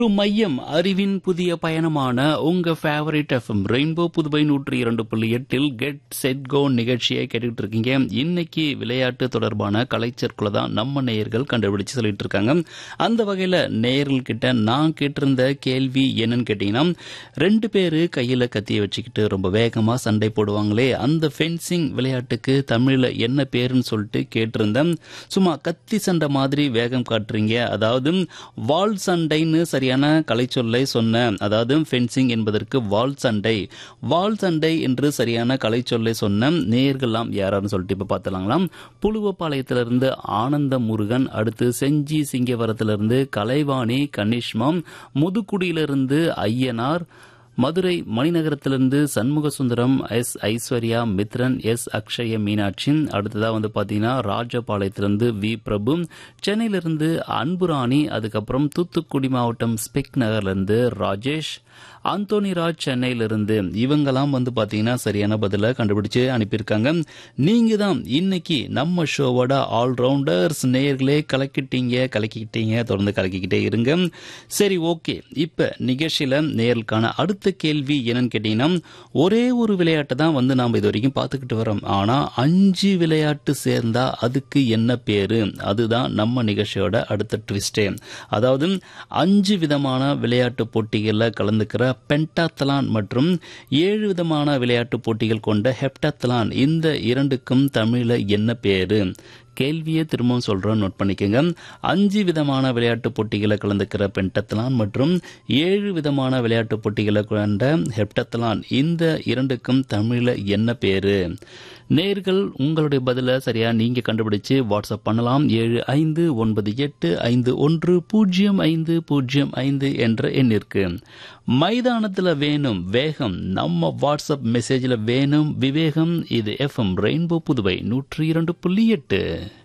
ஒரு மையம் அறிவின் புதிய பயணமான உங்க ஃபேவரட் எஃப்எம் ரெயின்போ புதுவை நூற்றி இரண்டு புள்ளி எட்டில் கெட் செட் கோ நிகழ்ச்சியை கேட்டுட்டு இருக்கீங்க இன்னைக்கு விளையாட்டு தொடர்பான கலைச்சொற்களை தான் நம்ம நேயர்கள் கண்டுபிடிச்சு சொல்லிட்டு இருக்காங்க அந்த வகையில நேயர்கள் கிட்ட நான் கேட்டிருந்த கேள்வி என்னன்னு கேட்டீங்கன்னா ரெண்டு பேரு கையில கத்தியை வச்சுக்கிட்டு ரொம்ப வேகமா சண்டை போடுவாங்களே அந்த ஃபென்சிங் விளையாட்டுக்கு தமிழ்ல என்ன பேருன்னு சொல்லிட்டு கேட்டிருந்தேன் சும்மா கத்தி சண்டை மாதிரி வேகம் காட்டுறீங்க அதாவது வால் சண்டைன்னு சரியான கலைச்சொல்லை சொன்ன அதாவது ஃபென்சிங் என்பதற்கு வால் சண்டை வால் சண்டை என்று சரியான கலைச்சொல்லை சொன்ன நேர்கள்லாம் யாராருன்னு சொல்லிட்டு இப்ப பார்த்தலாங்களாம் புழுவப்பாளையத்திலிருந்து ஆனந்த முருகன் அடுத்து செஞ்சி சிங்கவரத்திலிருந்து கலைவாணி கனிஷ்மம் முதுக்குடியிலிருந்து ஐயனார் மதுரை மணிநகரத்திலிருந்து சண்முக சுந்தரம் எஸ் ஐஸ்வர்யா மித்ரன் எஸ் அக்ஷய மீனாட்சி அடுத்ததா வந்து பாத்தீங்கன்னா ராஜபாளையத்திலிருந்து வி பிரபு சென்னையிலிருந்து அன்புராணி அதுக்கப்புறம் தூத்துக்குடி மாவட்டம் ஸ்பெக் நகர்லேருந்து ராஜேஷ் அந்தோனி ராஜ் சென்னையிலிருந்து இவங்கெல்லாம் வந்து பாத்தீங்கன்னா சரியான பதில கண்டுபிடிச்சு அனுப்பியிருக்காங்க நீங்க தான் இன்னைக்கு நம்ம ஷோவோட ஆல்ரவுண்டர்ஸ் நேயர்களே கலக்கிட்டீங்க கலக்கிக்கிட்டீங்க தொடர்ந்து கலக்கிக்கிட்டே இருங்க சரி ஓகே இப்ப நிகழ்ச்சியில நேயர்களுக்கான அடுத்த கேள்வி என்னன்னு கேட்டீங்கன்னா ஒரே ஒரு விளையாட்டை தான் வந்து நாம இது வரைக்கும் பார்த்துக்கிட்டு வரோம் ஆனா அஞ்சு விளையாட்டு சேர்ந்தா அதுக்கு என்ன பேரு அதுதான் நம்ம நிகழ்ச்சியோட அடுத்த ட்விஸ்டே அதாவது அஞ்சு விதமான விளையாட்டு போட்டிகளில் கலந்துக்கிற பென்டாத்தலான் மற்றும் ஏழு விதமான விளையாட்டு போட்டிகள் கொண்ட ஹெப்டாத்தலான் இந்த இரண்டுக்கும் தமிழில் என்ன பேரு கேள்வியை திரும்பவும் சொல்றோம் நோட் பண்ணிக்கோங்க அஞ்சு விதமான விளையாட்டு போட்டிகளை கலந்துக்கிற பென்டத்தலான் மற்றும் ஏழு விதமான விளையாட்டு போட்டிகளை கொண்ட ஹெப்டத்தலான் இந்த இரண்டுக்கும் தமிழில் என்ன பேரு நேர்கள் உங்களுடைய பதிலை சரியா நீங்க கண்டுபிடிச்சு வாட்ஸ்அப் பண்ணலாம் ஏழு ஐந்து ஒன்பது எட்டு ஐந்து ஒன்று பூஜ்ஜியம் ஐந்து பூஜ்ஜியம் ஐந்து என்ற எண்ணிற்கு மைதானத்தில் வேணும் வேகம் நம்ம வாட்ஸ்அப் மெசேஜில் வேணும் விவேகம் இது எஃப்எம் ரெயின்போ புதுவை நூற்றி இரண்டு புள்ளி எட்டு